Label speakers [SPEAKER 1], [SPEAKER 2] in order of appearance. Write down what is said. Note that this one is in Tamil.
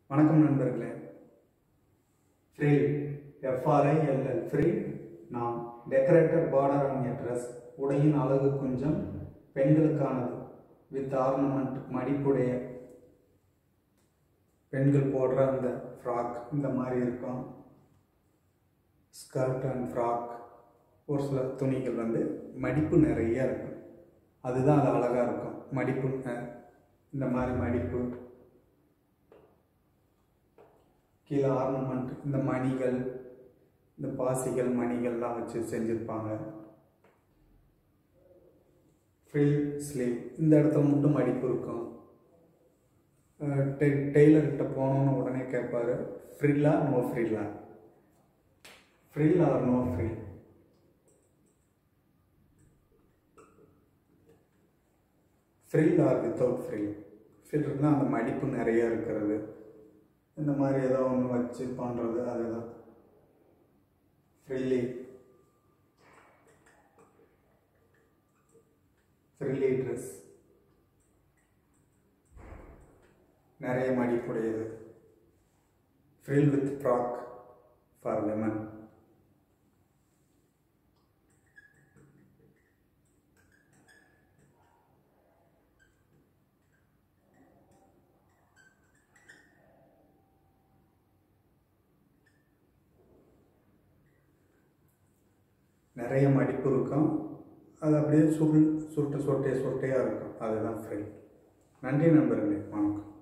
[SPEAKER 1] வணக்கம் நண்பர்களே ஃப்ரீல் எஃப்ஆர்ஐஎல்எல் ஃப்ரீ நாம் டெக்கரேட்டட் பார்டர் ஆன் ட்ரெஸ் உடையின் அழகு கொஞ்சம் பெண்களுக்கானது வித் ஆர்னமெண்ட் மடிப்புடைய பெண்கள் போடுற அந்த ஃப்ராக் இந்த மாதிரி இருக்கும் ஸ்கர்ட் அண்ட் ஃப்ராக் ஒரு சில துணிகள் வந்து மடிப்பு நிறைய இருக்கும் அதுதான் அது அழகாக இருக்கும் மடிப்பு அஹ், இந்த மாதிரி மடிப்பு கீழே ஆர்னமெண்ட் இந்த மணிகள் இந்த பாசிகள் மணிகள்லாம் வச்சு செஞ்சுருப்பாங்க ஃப்ரில் ஸ்லீவ் இந்த இடத்துல மட்டும் மடிப்பு இருக்கும் டெ டெய்லர்கிட்ட போனோன்னு உடனே கேட்பாரு ஃப்ரில்லா நோ ஃப்ரில்லா frill or no frill frill or without frill frill இருந்தால் அந்த மடிப்பு நிறைய இருக்கிறது இந்த மாதிரி ஏதோ ஒன்று வச்சு பண்ணுறது அதுதான் ஃப்ரில்லி ஃப்ரில்லி ட்ரெஸ் நிறைய மடிப்புடையது frill with frock for women நிறைய மடிப்பு இருக்கும் அது அப்படியே சுருள் சுருட்டு சுருட்டே சுருட்டையாக இருக்கும் அதுதான் ஃப்ரில் நன்றி நண்பர்களே வணக்கம்